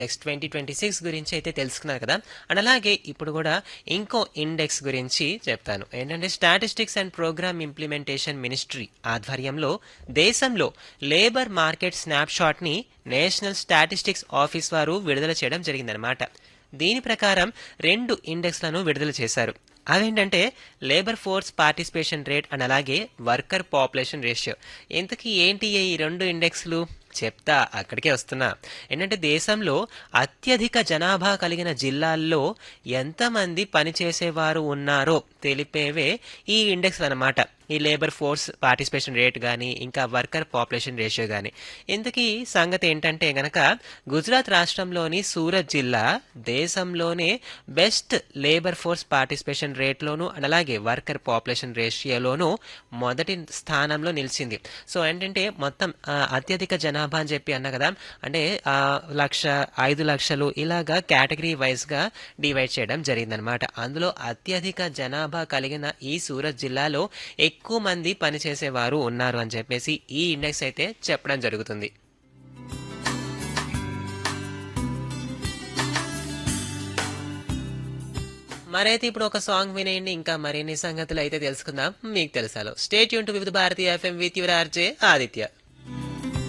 index twenty twenty six గురించి అయితే తెలుసుకున్నారు కదా అండ్ అలాగే ఇప్పుడు కూడా ఇంకో ఇండెక్స్ గురించి చెప్తాను ఏంటంటే statistics and programme implementation ministry ఆధ్వర్యంలో దేశంలో లేబర్ మార్కెట్ స్నాప్షాట్ ని నేషనల్ స్టాటిస్టిక్స్ ఆఫీస్ వారు విడుదల చేయడం జరిగిందనమాట దీని ప్రకారం రెండు ఇండెక్స్లను విడుదల చేశారు అవేంటంటే labour force participation rate and అలాగే వర్కర్ పాపులేషన్ రేషియో ఇంతకీ ఏంటి ఈ రెండు ఇండెక్స్లు చెప్తా అక్కడికే వస్తున్నా ఏంటంటే దేశంలో అత్యధిక జనాభా కలిగిన జిల్లాల్లో ఎంతమంది పనిచేసేవారు ఉన్నారో తెలిపేవే ఈ ఇండెక్స్ అన్నమాట ఈ లేబర్ ఫోర్స్ పార్టిసిపేషన్ రేట్ కానీ ఇంకా వర్కర్ పాపులేషన్ రేషియో కానీ ఇంతకీ సంగతి ఏంటంటే గనక గుజరాత్ రాష్ట్రంలోని సూరత్ జిల్లా దేశంలోనే బెస్ట్ లేబర్ ఫోర్స్ పార్టిసిపేషన్ రేట్లోను అండ్ అలాగే వర్కర్ పాపులేషన్ రేషియోలోను మొదటి స్థానంలో నిలిచింది సో ఏంటంటే మొత్తం ఆ, అత్యధిక జనాభా అని చెప్పి అన్నా కదా అంటే ఆ, లక్ష ఐదు లక్షలు ఇలాగా కేటగిరీ వైజ్గా డివైడ్ చేయడం జరిగిందనమాట అందులో అత్యధిక జనాభా కలిగిన ఈ సూరత్ జిల్లాలో ఎక్కువ మంది పనిచేసేవారు ఉన్నారు అని చెప్పేసి ఈ ఇండెక్స్ అయితే చెప్పడం జరుగుతుంది మరైతే ఇప్పుడు ఒక సాంగ్ వినేయండి ఇంకా మరిన్ని సంగతులు అయితే తెలుసుకుందాం మీకు తెలుసాలో స్టేట్ యూన్ to Vividh Bharatiya FM with your RJ Aditya